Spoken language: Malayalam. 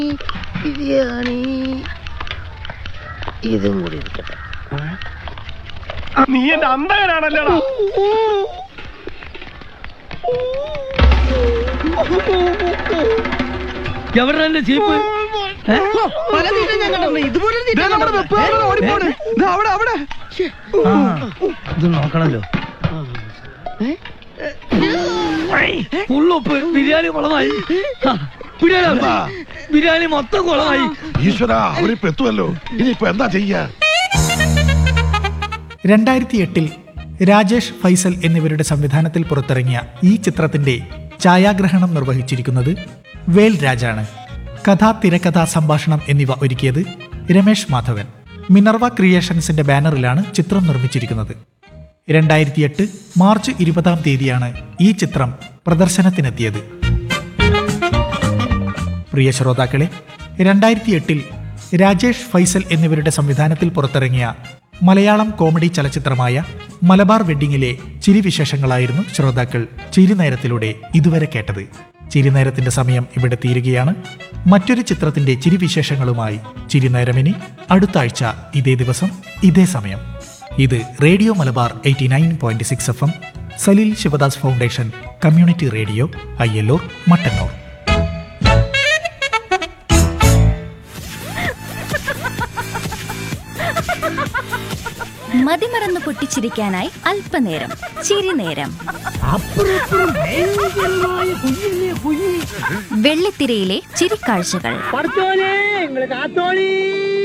ബിരിയാണി ഇതും കൂടി ഇരിക്കട്ടെ നീ എന്റെ അന്തകനാണല്ലോടാ എവിടെ എന്റെ ചീപ്പ് പല തീറ്റ ഞാൻ കണ്ടിട്ടുണ്ട് ഇതുപോലെ ഒരു തീറ്റ ഞാൻ കണ്ടിട്ടുണ്ട്. അവിടെ അവിടെ ഇത് നോക്കണല്ലോ ഫുള്ളുപ്പ് ബിരിയാണി കുളമായി ആ, ബിരിയാണി എന്താ? ബിരിയാണി മൊത്തം കുളമായി ഈശ്വര അവരിപ്പോ എത്തുമല്ലോ ഇനിയിപ്പോ എന്താ ചെയ്യാ രണ്ടായിരത്തി എട്ടിൽ രാജേഷ് ഫൈസൽ എന്നിവരുടെ സംവിധാനത്തിൽ പുറത്തിറങ്ങിയ ഈ ചിത്രത്തിന്റെ ഛായാഗ്രഹണം നിർവഹിച്ചിരിക്കുന്നത് വേൽ രാജാണ് കഥ തിരക്കഥ സംഭാഷണം എന്നിവ ഒരുക്കിയത് രമേഷ് മാധവൻ മിനർവ ക്രിയേഷൻസിന്റെ ബാനറിലാണ് ചിത്രം നിർമ്മിച്ചിരിക്കുന്നത് രണ്ടായിരത്തി എട്ട് മാർച്ച് ഇരുപതാം തീയതിയാണ് ഈ ചിത്രം പ്രദർശനത്തിനെത്തിയത് പ്രിയ ശ്രോതാക്കളെ രണ്ടായിരത്തി എട്ടിൽ രാജേഷ് ഫൈസൽ എന്നിവരുടെ സംവിധാനത്തിൽ പുറത്തിറങ്ങിയ മലയാളം കോമഡി ചലച്ചിത്രമായ മലബാർ വെഡ്ഡിങ്ങിലെ ചിരിവിശേഷങ്ങളായിരുന്നു ശ്രോതാക്കൾ ചിരിനേരത്തിലൂടെ ഇതുവരെ കേട്ടത് ചിരിനേരത്തിന്റെ സമയം ഇവിടെ തീരുകയാണ് മറ്റൊരു ചിത്രത്തിന്റെ ചിരിവിശേഷങ്ങളുമായി ചിരിനേരമിനി അടുത്ത ആഴ്ച ഇതേ ദിവസം ഇതേ സമയം ഇത് radio Malabar eighty nine point six F M Saleel Sivadas foundation community radio Ayyalloor Mattannur മതിമറന്ന് പൊട്ടിച്ചിരിക്കാനായി അല്പനേരം ചിരിനേരം വെള്ളിത്തിരയിലെ ചിരിക്കാഴ്ചകൾ പഠിച്ചോനെ നിങ്ങള് കാത്തോളി